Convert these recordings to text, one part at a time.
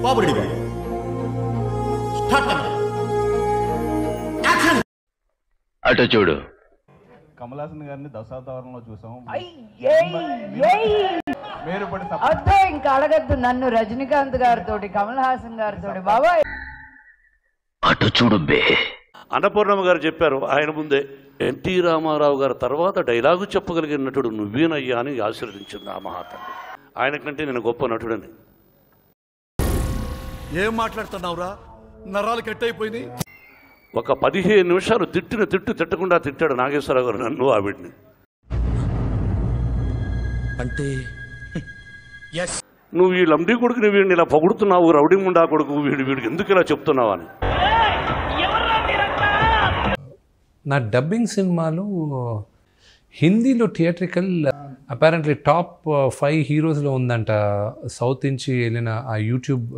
కోపడి start action అటు చూడు కమల్ హాసన్ గారిని దశావతారంలో చూసాం ఏయ్ మీరు ఇప్పుడు అద్దో ఇంకా అడగద్దు నన్ను రజనీకాంత్ గారితో కమల్ హాసన్ గారితో బాబాయ్ అటు చూడు బే అన్నపూర్ణమ్మ గారు చెప్పారు ఆయన ముందే ఎన్టీ రామారావు గారి తర్వాత డైలాగు చెప్పగలిగిన నటుడు నువ్వేనయ్యా అని ఆశీర్వదించింది ఆ మహాతల్లి ఆయన కంటే నేను గొప్ప నటుడని ఏం మాట్లాడుతున్నావురా నరాలు కట్ అయిపోయినాయి ఒక పదిహేను నిమిషాలు తిట్టిన తిట్టు తిట్టకుండా తిట్టాడు నాగేశ్వరరావు గారు నన్ను ఆవిడ్ని అంటే నువ్వు ఈ లంబడి కొడుకుని వీడిని ఇలా పొగుడుతున్నావు రౌడీ ముండా కొడుకు వీడు వీడికి ఎందుకు ఇలా చెప్తున్నావు అని నా డబ్బింగ్ సినిమాలు హిందీలో థియేట్రికల్ అపారెంట్లీ టాప్ ఫైవ్ హీరోస్లో ఉందంట సౌత్ నుంచి వెళ్ళిన ఆ యూట్యూబ్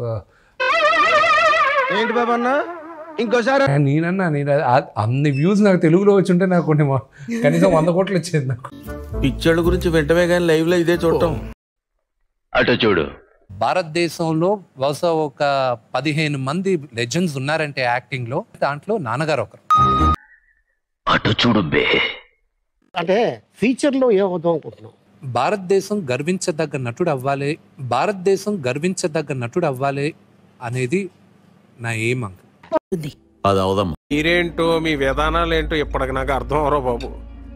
ఏంటి బాబా అన్న ఇంకోసారి నేనన్నా నేను ఆ- అన్ని వ్యూస్ నాకు తెలుగులో వచ్చి ఉంటే నాకు కొన్ని మా- కనీసం వంద కోట్లు వచ్చేది నాకు పిక్చర్ల గురించి వెంటనే కానీ లైవ్ లో ఇదే చూడటం అటు చూడు భారతదేశంలో బహుశా ఒక పదిహేను మంది లెజెండ్స్ ఉన్నారంటే యాక్టింగ్లో దాంట్లో నాన్నగారు ఒకరు అటు చూడు బే అంటే ఫ్యూచర్లో ఏమవుతాం అనుకుంటున్నాం భారతదేశం గర్వించదగ్గ నటుడు అవ్వాలి భారతదేశం గర్వించదగ్గ నటుడు అవ్వాలి అనేది నా ఎయిమ్ అంక అది అవదమ్మా మీరేంటో మీ విధానాలు ఏంటో ఇప్పటికి నాకు అర్థం అవరో బాబు